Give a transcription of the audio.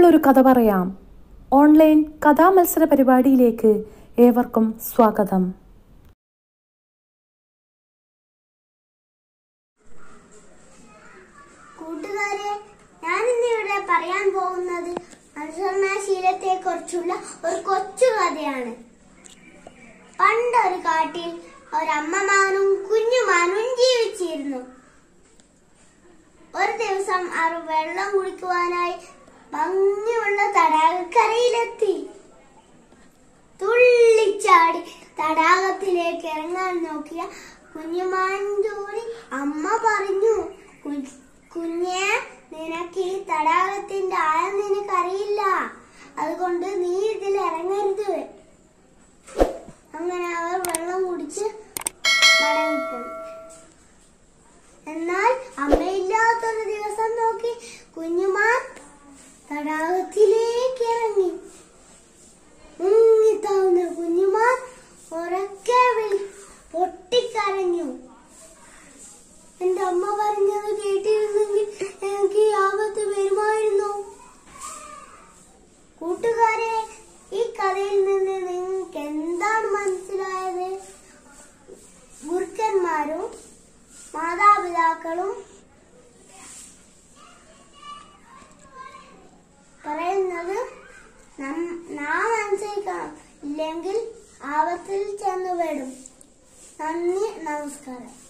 ഒരു കഥ പറയാം ഓൺലൈൻ കഥാമത്സര പരിപാടിയിലേക്ക് ഏവർക്കും സ്വാഗതം കൂട്ടുകാരെ ഞാൻ ഇന്ന് ഇവിടെ പറയാൻ പോകുന്നത് അനുസരണാശീലത്തെ കുറിച്ചുള്ള ഒരു കൊച്ചു കഥയാണ് പണ്ടൊരു കാട്ടിൽ ഒരമ്മമാനും കുഞ്ഞുമാനും ജീവിച്ചിരുന്നു ഒരു ദിവസം അവർ വെള്ളം കുടിക്കുവാനായി ഭംഗിയുള്ള തടാകക്കരയിലെത്തി തുള്ളിച്ചാടി തടാകത്തിലേക്ക് ഇറങ്ങാൻ നോക്കിയ കുഞ്ഞുമാൻതോടി അമ്മ പറഞ്ഞു "കു- കുഞ്ഞെ നിനക്ക് ഈ തടാകത്തിന്റെ ആഴം നിനക്കറിയില്ല അതുകൊണ്ട് നീ ഇതിൽ ഇറങ്ങരുത് അങ്ങനെ അവർ വെള്ളം കുടിച്ച് മടങ്ങിപ്പോയി എന്നാൽ അമ്മയില്ലാത്തൊരു ദിവസം നോക്കി കുഞ്ഞുമാൻ തടാകത്തിലേക്ക് ഇറങ്ങി മുങ്ങിത്താവുന്ന കുഞ്ഞുമാൻ ഉറക്കെ വിളി പൊട്ടിക്കരഞ്ഞു എന്റെ അമ്മ പറഞ്ഞത് കേട്ടിരുന്നെങ്കിൽ എനിക്ക് ഈ ആപത്ത് വരുമായിരുന്നു കൂട്ടുകാരെ ഈ കഥയിൽ നിന്ന് നിങ്ങൾക്ക് എന്താണ് മനസ്സിലായത് ഗുരുക്കന്മാരും മാതാപിതാക്കളും പറയുന്നത് നം- നാം അനുസരിക്കണം ഇല്ലെങ്കിൽ ആപത്തിൽ ചെന്നുപെടും നന്ദി നമസ്കാരം